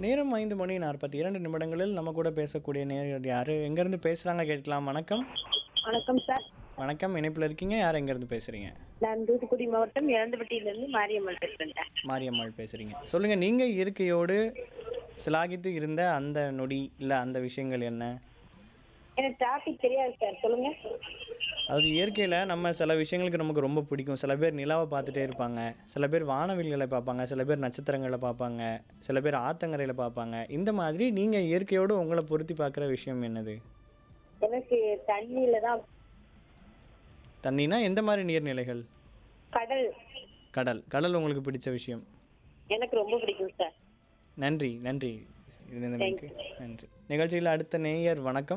நேரம் ஐந்து மணி நாற்பத்தி இரண்டு நிமிடங்களில் நம்ம கூட பேசக்கூடிய நேயர் யாரு எங்கேருந்து பேசுகிறாங்க கேட்கலாம் வணக்கம் வணக்கம் சார் வணக்கம் இணைப்பில் இருக்கீங்க யார் எங்கேருந்து பேசுகிறீங்க நான் தூத்துக்குடி மாவட்டம் இறந்துபட்டியிலிருந்து மாரியம்மாள் பேசுறேன் சார் மாரியம்மாள் பேசுகிறீங்க சொல்லுங்கள் நீங்கள் இயற்கையோடு சிலாகித்து இருந்த அந்த நொடி இல்லை அந்த விஷயங்கள் என்ன எனக்கு டாபிக் தெரியாது சார் சொல்லுங்க அதாவது இயற்கையில் நம்ம சில விஷயங்களுக்கு நமக்கு ரொம்ப பிடிக்கும் சில பேர் நிலாவை பார்த்துட்டே இருப்பாங்க சில பேர் வானவில்களை பார்ப்பாங்க சில பேர் நட்சத்திரங்களை பார்ப்பாங்க சில பேர் ஆத்தங்கரையில் பார்ப்பாங்க இந்த மாதிரி நீங்கள் இயற்கையோடு உங்களை பொருத்தி பார்க்குற விஷயம் என்னது எனக்கு தண்ணியில தான் தண்ணினா எந்த மாதிரி நீர்நிலைகள் கடல் கடல் கடல் உங்களுக்கு பிடிச்ச விஷயம் எனக்கு ரொம்ப பிடிக்கும் சார் நன்றி நன்றி இருந்தமைக்கு நன்றி நிகழ்ச்சியில் அடுத்த நேயர் வணக்கம்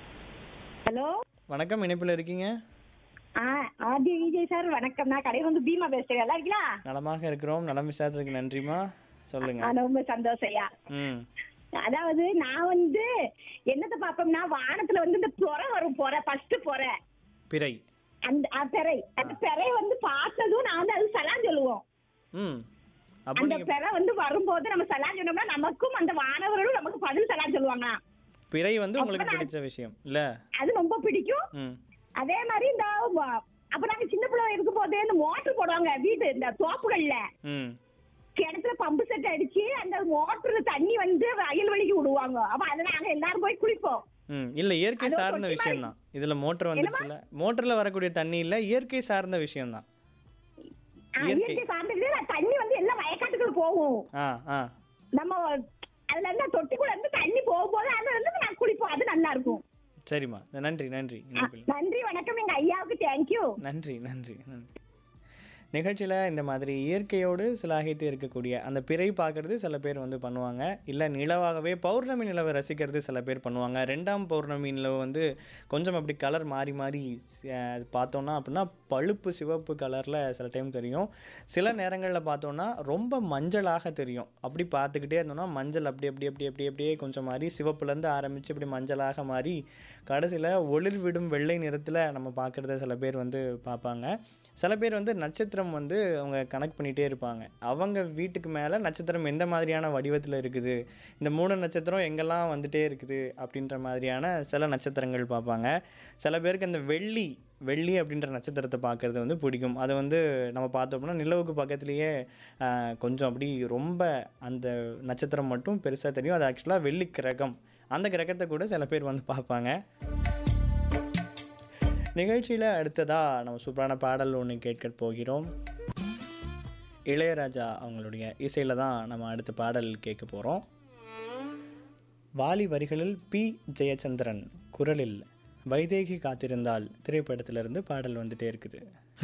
ஹலோ வணக்கம் இணைப்பில் இருக்கீங்க ஆ ஆதி விஜய் சார் வணக்கம் நான் கடையில் வந்து பீமா பேசுறேன் நல்லா இருக்கீங்களா நலமாக இருக்கிறோம் நலம் விசாரத்துக்கு நன்றிமா சொல்லுங்க ஆ, ரொம்ப சந்தோஷம்யா ம் அதாவது நான் வந்து என்னத்தை பார்ப்போம்னா வானத்துல வந்து இந்த புறை வரும் புறை ஃபர்ஸ்ட் புறை பிறை அந்த அ, பிறை அந்த பிறை வந்து பார்த்ததும் நான் வந்து அது சலான் சொல்லுவோம் ம் அப்போ அந்த நீங்கள் பிறை வந்து வரும்போது நம்ம சலான் சொன்னோம்னா நமக்கும் அந்த வானவர்களும் நமக்கு பதில் சலான் சொல்லுவாங்க பிறை வந்து உங்களுக்கு பிடிச்ச விஷயம் இல்லை அது ரொம்ப பிடிக்கும் ம் அதே மாதிரி இந்த வ- அப்ப நாங்க சின்ன பிள்ளை இருக்கும் போதே இந்த மோட்டர் போடுவாங்க வீட்டு இந்த தோப்புகள்ல ம் கிணத்துல பம்பு செட் அடிச்சு அந்த மோட்டர்ல தண்ணி வந்து வயல்வெளிக்கு விடுவாங்க அப்ப அதை நாங்க எல்லாரும் போய் குளிப்போம் ம் இல்லை இயற்கை அது ஒரு சார்ந்த தொட்டி விஷயம் தான் இதில் மோட்டர் வந்துருச்சுல மோட்டரில் வரக்கூடிய தண்ணி இல்லை இயற்கை சார்ந்த விஷயம் தான் ஆ, இயற்கை. இயற்கை சார்ந்தது தண்ணி வந்து எல்லாம் வயக்காட்டுக்குள்ள போகும் ஆ ஆ நம்ம அதுல இருந்து தொட்டிக்குள்ள இருந்து தண்ணி போகும்போது அதுல இருந்து நாங்க குளிப்போம் அது நல்லா இருக்கும் சரிம்மா நன்றி நன்றி ஆ, இணைப்பில் நன்றி வணக்கம் எங்க ஐயாவுக்கு தேங்க்யூ நன்றி நன்றி நன்றி நிகழ்ச்சியில் இந்த மாதிரி இயற்கையோடு சிலாகித்து இருக்கக்கூடிய அந்த பிறை பார்க்குறது சில பேர் வந்து பண்ணுவாங்க இல்லை நிலவாகவே பௌர்ணமி நிலவை ரசிக்கிறது சில பேர் பண்ணுவாங்க ரெண்டாம் பௌர்ணமி நிலவு வந்து கொஞ்சம் அப்படி கலர் மாறி மாறி அஹ், பார்த்தோன்னா அப்படின்னா பழுப்பு சிவப்பு கலரில் சில டைம் தெரியும் சில நேரங்களில் பார்த்தோன்னா ரொம்ப மஞ்சளாக தெரியும் அப்படி பார்த்துக்கிட்டே இருந்தோம்னா மஞ்சள் அப்படி அப்படி அப்படி அப்படி அப்படியே கொஞ்சம் மாறி சிவப்புலேருந்து ஆரம்பித்து இப்படி மஞ்சளாக மாறி கடைசியில் ஒளிர் விடும் வெள்ளை நிறத்தில் நம்ம பார்க்குறத சில பேர் வந்து பார்ப்பாங்க சில பேர் வந்து நட்சத்திரம் வந்து அவங்க கனெக்ட் பண்ணிகிட்டே இருப்பாங்க அவங்க வீட்டுக்கு மேலே நட்சத்திரம் எந்த மாதிரியான வடிவத்தில் இருக்குது இந்த மூணு நட்சத்திரம் எங்கெல்லாம் வந்துட்டே இருக்குது அப்படின்ற மாதிரியான சில நட்சத்திரங்கள் பார்ப்பாங்க சில பேருக்கு அந்த வெள்ளி வெள்ளி அப்படின்ற நட்சத்திரத்தை பார்க்குறது வந்து பிடிக்கும் அது வந்து நம்ம பார்த்தோம்னா நிலவுக்கு பக்கத்துலேயே ஆஹ், கொஞ்சம் அப்படி ரொம்ப அந்த நட்சத்திரம் மட்டும் பெருசாக தெரியும் அது ஆக்சுவலாக வெள்ளி கிரகம் அந்த கிரகத்தை கூட சில பேர் வந்து பார்ப்பாங்க நிகழ்ச்சியில் அடுத்ததாக நம்ம சூப்பரான பாடல் ஒன்று கேட்க போகிறோம் இளையராஜா அவங்களுடைய இசையில் தான் நம்ம அடுத்த பாடல் கேட்க போகிறோம் வாலி வரிகளில் பி ஜெயச்சந்திரன் குரலில் வைதேகி காத்திருந்தால் திரைப்படத்திலிருந்து பாடல் வந்துட்டே இருக்குது